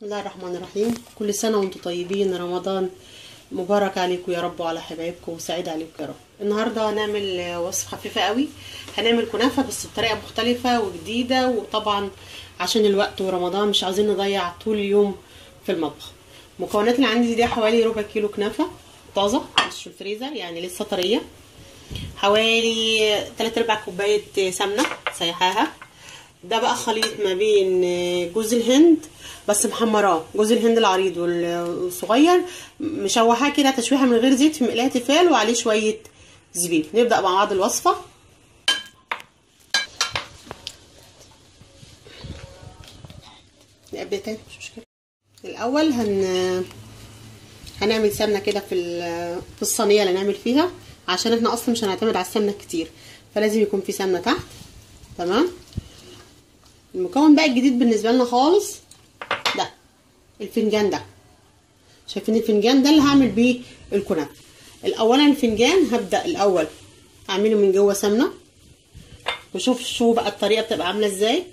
بسم الله الرحمن الرحيم كل سنة وانتم طيبين رمضان مبارك عليكم يا رب وعلى حبايبكم وسعيد عليكم يا رب النهاردة هنعمل وصفة خفيفة قوي هنعمل كنافة بس بطريقة مختلفة وجديدة وطبعا عشان الوقت ورمضان مش عايزين نضيع طول اليوم في المطبخ المكونات اللي عندي دي حوالي ربع كيلو كنافة طازة مش في الفريزر يعني لسه طرية حوالي 3 ارباع كوباية سمنة سيحاها ده بقى خليط ما بين جوز الهند بس محمراه جوز الهند العريض والصغير مشوحاه كده تشويحه من غير زيت في مقلايه تيفال وعليه شويه زبيب نبدا مع بعض الوصفه نقبل تاني مش مشكله الاول هن هنعمل سمنه كده في في الصينيه اللي هنعمل فيها عشان احنا اصلا مش هنعتمد على السمنه كتير فلازم يكون في سمنه تحت تمام المكون بقى الجديد بالنسبه لنا خالص ده الفنجان ده شايفين الفنجان ده اللي هعمل بيه الكنافه الاولا الفنجان هبدا الاول اعمله من جوه سمنه وشوف شو بقى الطريقه بتبقى عامله ازاي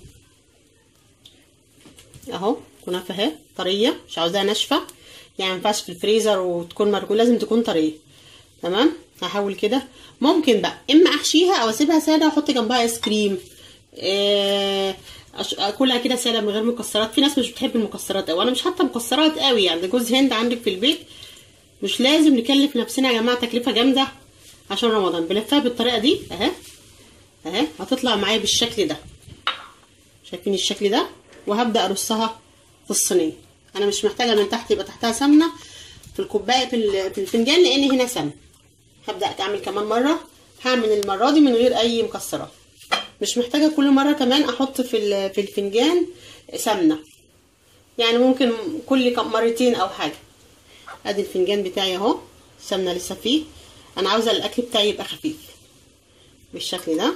اهو كنافه اهي طريه مش عاوزاها ناشفه يعني ما ينفعش في الفريزر وتكون مركون لازم تكون طريه تمام هحاول كده ممكن بقى اما احشيها او اسيبها ساده واحط جنبها ايس كريم إيه اكلها كده ساده من غير مكسرات في ناس مش بتحب المكسرات قوي انا مش حاطه مكسرات قوي يعني جوز هند عندك في البيت مش لازم نكلف نفسنا يا جماعه تكلفه جامده عشان رمضان بلفها بالطريقه دي اهي اهي هتطلع معايا بالشكل ده شايفين الشكل ده وهبدا ارصها في الصينيه انا مش محتاجه من تحت يبقى تحتها سمنه في الكوبايه في الفنجان لان هنا سمنه هبدا اعمل كمان مره هعمل المره دي من غير اي مكسرات مش محتاجه كل مره كمان احط في في الفنجان سمنه يعني ممكن كل مرتين او حاجه ادي الفنجان بتاعي اهو السمنه لسه فيه انا عاوزه الاكل بتاعي يبقى خفيف بالشكل ده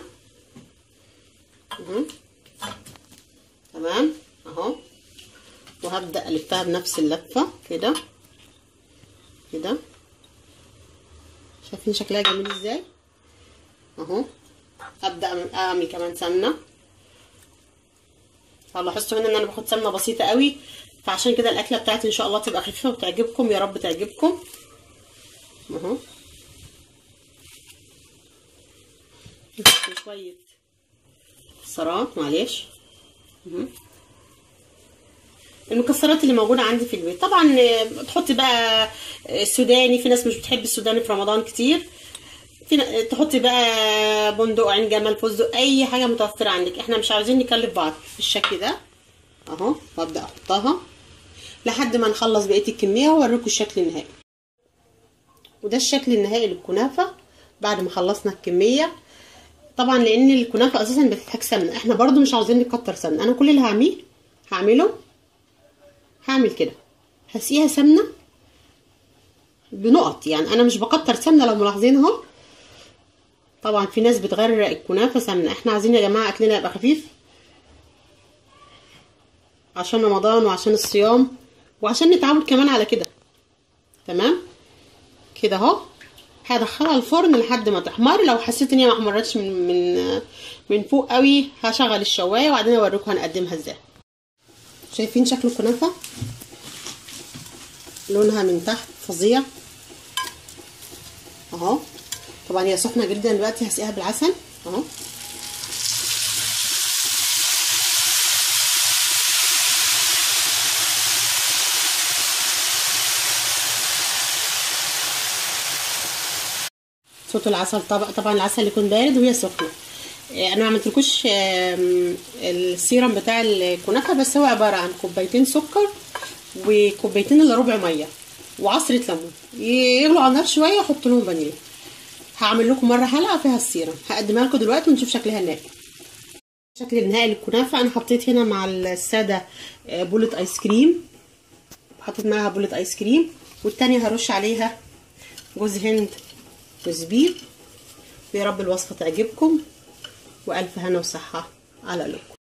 اهو تمام اهو وهبدا الفها بنفس اللفه كده كده شايفين شكلها جميل ازاي اهو ابدا اعمل كمان سمنه لاحظتوا هنا ان انا باخد سمنه بسيطه قوي فعشان كده الاكله بتاعتي ان شاء الله تبقى خفيفه وتعجبكم يا رب تعجبكم اهو شويه مكسرات معلش المكسرات اللي موجوده عندي في البيت طبعا تحطي بقى السوداني في ناس مش بتحب السوداني في رمضان كتير في تحطي بقى بندق عين جمل فستق اي حاجه متوفره عندك احنا مش عاوزين نكلف بعض بالشكل ده اهو وابدا احطها لحد ما نخلص بقيه الكميه واوريكم الشكل النهائي وده الشكل النهائي للكنافه بعد ما خلصنا الكميه طبعا لان الكنافه اساسا بتحتاج سمنه احنا برضو مش عاوزين نكتر سمنه انا كل اللي هعمله هعمله هعمل كده هسقيها سمنه بنقط يعني انا مش بكتر سمنه لو ملاحظين اهو طبعا في ناس بتغرق الكنافه سمنه احنا عايزين يا جماعه اكلنا يبقى خفيف عشان رمضان وعشان الصيام وعشان نتعود كمان على كده تمام كده اهو هدخلها الفرن لحد ما تحمر لو حسيت ان هي ما احمرتش من من من فوق قوي هشغل الشوايه وبعدين اوريكم هنقدمها ازاي شايفين شكل الكنافه لونها من تحت فظيع اهو طبعا هي سخنه جدا دلوقتي هسقيها بالعسل اهو صوت العسل طبعا طبعا العسل يكون بارد وهي سخنه انا ما عملتلكوش السيرم بتاع الكنافه بس هو عباره عن كوبايتين سكر وكوبايتين الا ربع ميه وعصره ليمون يغلوا على النار شويه احط لهم فانيليا هعمل لكم مره حلقه فيها السيرم هقدمها لكم دلوقتي ونشوف شكلها النهائي الشكل النهائي للكنافه انا حطيت هنا مع الساده بولة ايس كريم حطيت معاها بولة ايس كريم والتانية هرش عليها جوز هند وزبيب ويا رب الوصفه تعجبكم والف هنا وصحه على قلوبكم